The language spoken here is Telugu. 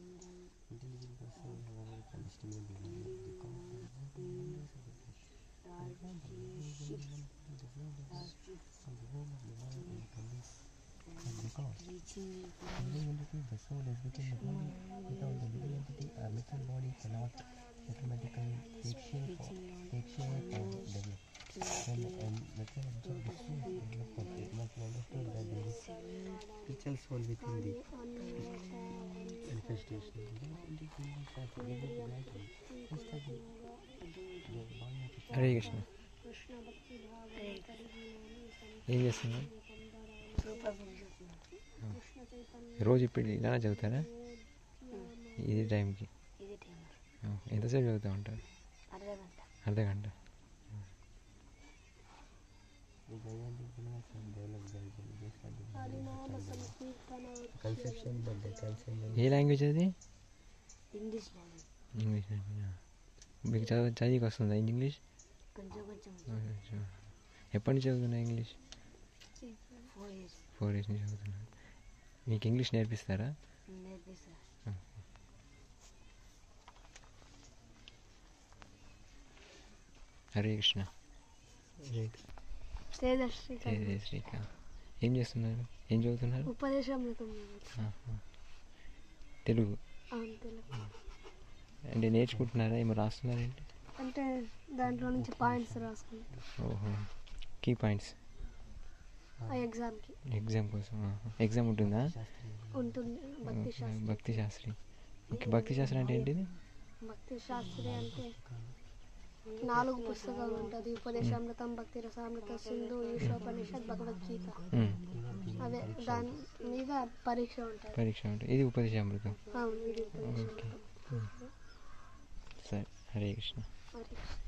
Intelligent person is very understandable because the result of numbers of the flesh. Therefore, the behavior of the developers of the whole of the world in convince and because living entity, the soul is within the body, without the living entity, a mental body cannot automatically take shape or take shape or develop. When a mental object becomes developed, it must be understood that there is spiritual soul within the manifestation. Hare Krishna ఏం చేస్తున్నారు రోజు ఇప్పుడు ఇలానే చదువుతారా ఇది టైంకి ఇది టైం ఆ, ఎంతసేపు చదువుతూ ఉంటారు అర్ధ గంట అర్ధ గంట Conception, but the transcendence. ఏ లాంగ్వేజ్ అది ఇంగ్లీష్ లాంగ్వేజ్ ఇంగ్లీష్ మీకు చదువు చదివికి వస్తుందా ఇంగ్లీష్ కొంచెం కొంచెం ఎప్పటి నుంచి చదువుతున్నా English four years four years నుంచి చదువుతున్నా మీకు ఇంగ్లీష్ నేర్పిస్తారా నేర్పిస్తారు హరే కృష్ణ శ్రేదర్శి జయ జయ శ్రీకా ఏం చేస్తున్నారు ఏం చదువుతున్నారు ఉపదేశామృతం ఆహా. తెలుగు అవును తెలుగు అంటే నేర్చుకుంటున్నారా ఏమో రాస్తున్నారేంటి అంటే దాంట్లో నుంచి పాయింట్స్ రాసుకుంటాం ఓహో కీ పాయింట్స్ ఆ ఎగ్జామ్కి ఎగ్జామ్ కోసం ఎగ్జామ్ ఉంటుందా ఉంటుంది భక్తి ఓకే, శాస్త్రి భక్తి శాస్త్రి ఓకే భక్తి శాస్త్రి అంటే ఏంటిది భక్తి శాస్త్రి అంటే నాలుగు పుస్తకాలు ఉంటుంది ఉపదేశామృతం భక్తి రసామృత సింధు ఈశోపనిషత్ భగవద్గీత ఉమ్, అదే దాని మీద పరీక్ష ఉంటుంది పరీక్ష ఉంటుంది ఇది ఉపదేశామృతం అవును ఇది ఓకే ఉపదేశామృతం సరే హరే కృష్ణ పరీక్ష